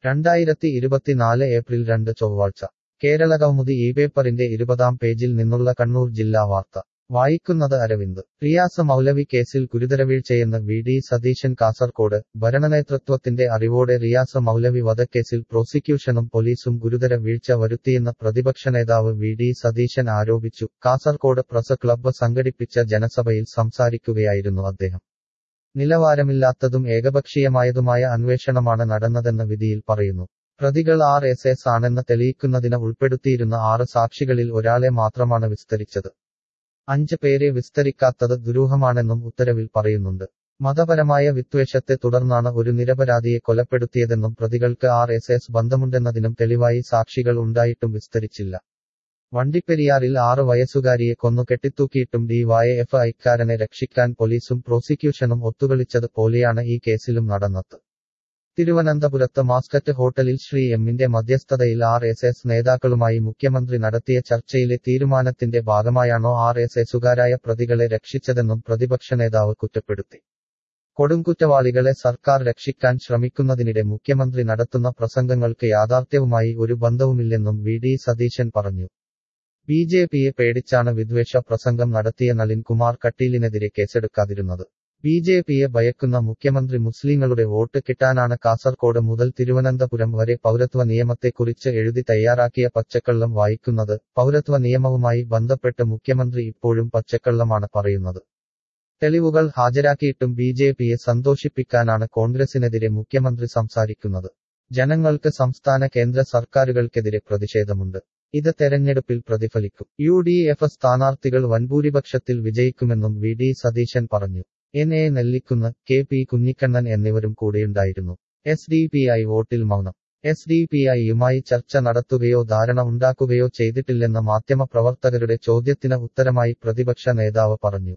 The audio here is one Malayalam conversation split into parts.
രണ്ടായിരത്തി ഇരുപത്തിനാല് ഏപ്രിൽ രണ്ട് ചൊവ്വാഴ്ച കേരളകൗമുദി ഈ പേപ്പറിന്റെ ഇരുപതാം പേജിൽ നിന്നുള്ള കണ്ണൂർ ജില്ലാ വാർത്ത വായിക്കുന്നത് അരവിന്ദ് റിയാസ് മൗലവി കേസിൽ ഗുരുതരവീഴ്ചയെന്ന് വി ഡി സതീശൻ കാസർകോട് ഭരണനേതൃത്വത്തിന്റെ അറിവോടെ റിയാസ് മൗലവി വധക്കേസിൽ പ്രോസിക്യൂഷനും പോലീസും ഗുരുതര വീഴ്ച വരുത്തിയെന്ന് പ്രതിപക്ഷ നേതാവ് വി ഡി സതീശൻ ആരോപിച്ചു കാസർകോട് പ്രസ് ക്ലബ്ബ് സംഘടിപ്പിച്ച ജനസഭയിൽ സംസാരിക്കുകയായിരുന്നു അദ്ദേഹം നിലവാരമില്ലാത്തതും ഏകപക്ഷീയമായതുമായ അന്വേഷണമാണ് നടന്നതെന്ന് വിധിയിൽ പറയുന്നു പ്രതികൾ ആർ എസ് എസ് ആണെന്ന് തെളിയിക്കുന്നതിന് ഉൾപ്പെടുത്തിയിരുന്ന ആറ് സാക്ഷികളിൽ ഒരാളെ മാത്രമാണ് വിസ്തരിച്ചത് അഞ്ച് പേരെ വിസ്തരിക്കാത്തത് ദുരൂഹമാണെന്നും ഉത്തരവിൽ പറയുന്നുണ്ട് മതപരമായ വിദ്വേഷത്തെ തുടർന്നാണ് ഒരു നിരപരാധിയെ കൊലപ്പെടുത്തിയതെന്നും പ്രതികൾക്ക് ആർ എസ് എസ് ബന്ധമുണ്ടെന്നതിനും തെളിവായി സാക്ഷികൾ ഉണ്ടായിട്ടും വിസ്തരിച്ചില്ല വണ്ടിപ്പെരിയാറിൽ ആറ് വയസ്സുകാരിയെ കൊന്നു കെട്ടിത്തൂക്കിയിട്ടും ഡി വൈ എഫ് ഐക്കാരനെ രക്ഷിക്കാൻ പോലീസും പ്രോസിക്യൂഷനും ഒത്തുകളിച്ചത് പോലെയാണ് ഈ കേസിലും നടന്നത് തിരുവനന്തപുരത്ത് മാസ്കറ്റ് ഹോട്ടലിൽ ശ്രീ എമ്മിന്റെ മധ്യസ്ഥതയിൽ ആർ എസ് എസ് നേതാക്കളുമായി മുഖ്യമന്ത്രി നടത്തിയ ചർച്ചയിലെ തീരുമാനത്തിന്റെ ഭാഗമായാണോ ആർ എസ് എസുകാരായ പ്രതികളെ രക്ഷിച്ചതെന്നും പ്രതിപക്ഷ നേതാവ് കുറ്റപ്പെടുത്തി കൊടുംകുറ്റവാളികളെ സർക്കാർ രക്ഷിക്കാൻ ശ്രമിക്കുന്നതിനിടെ മുഖ്യമന്ത്രി നടത്തുന്ന പ്രസംഗങ്ങൾക്ക് യാഥാർത്ഥ്യവുമായി ഒരു ബന്ധവുമില്ലെന്നും വി ഡി സതീശൻ പറഞ്ഞു ബി ജെ പിയെ പേടിച്ചാണ് വിദ്വേഷ പ്രസംഗം നടത്തിയ നളിൻ കുമാർ കട്ടീലിനെതിരെ കേസെടുക്കാതിരുന്നത് ബി ജെ പിയെ ഭയക്കുന്ന മുഖ്യമന്ത്രി മുസ്ലിങ്ങളുടെ വോട്ട് കിട്ടാനാണ് കാസർകോട് മുതൽ തിരുവനന്തപുരം വരെ പൗരത്വ നിയമത്തെക്കുറിച്ച് എഴുതി തയ്യാറാക്കിയ പച്ചക്കള്ളം വായിക്കുന്നത് പൗരത്വ നിയമവുമായി ബന്ധപ്പെട്ട് മുഖ്യമന്ത്രി ഇപ്പോഴും പച്ചക്കള്ളമാണ് പറയുന്നത് തെളിവുകൾ ഹാജരാക്കിയിട്ടും ബി ജെ പിയെ സന്തോഷിപ്പിക്കാനാണ് കോൺഗ്രസിനെതിരെ മുഖ്യമന്ത്രി സംസാരിക്കുന്നത് ജനങ്ങൾക്ക് സംസ്ഥാന കേന്ദ്ര സർക്കാരുകൾക്കെതിരെ പ്രതിഷേധമുണ്ട് ഇത് തെരഞ്ഞെടുപ്പിൽ പ്രതിഫലിക്കും യു ഡി എഫ് സ്ഥാനാർത്ഥികൾ വൻഭൂരിപക്ഷത്തിൽ വിജയിക്കുമെന്നും വി ഡി സതീശൻ പറഞ്ഞു N A Nellikkunnu K P Kunhikannan എന്നിവരും കൂടെയുണ്ടായിരുന്നു എസ് ഡി പി ഐ വോട്ടിൽ മൗനം എസ് ഡി പി ഐയുമായി ചർച്ച നടത്തുകയോ ധാരണ ഉണ്ടാക്കുകയോ ചെയ്തിട്ടില്ലെന്ന മാധ്യമപ്രവർത്തകരുടെ ചോദ്യത്തിന് ഉത്തരമായി പ്രതിപക്ഷ നേതാവ് പറഞ്ഞു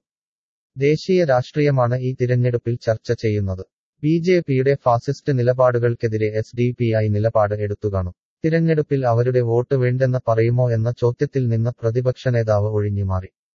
ദേശീയ രാഷ്ട്രീയമാണ് ഈ തിരഞ്ഞെടുപ്പിൽ ചർച്ച ചെയ്യുന്നത് ബി ജെ പിയുടെ ഫാസിസ്റ്റ് നിലപാടുകൾക്കെതിരെ എസ് ഡി പി ഐ നിലപാട് എടുത്തുകാണും തിരഞ്ഞെടുപ്പിൽ അവരുടെ വോട്ട് വേണ്ടെന്ന് പറയുമോ എന്ന ചോദ്യത്തിൽ നിന്ന് പ്രതിപക്ഷ നേതാവ് ഒഴിഞ്ഞുമാറി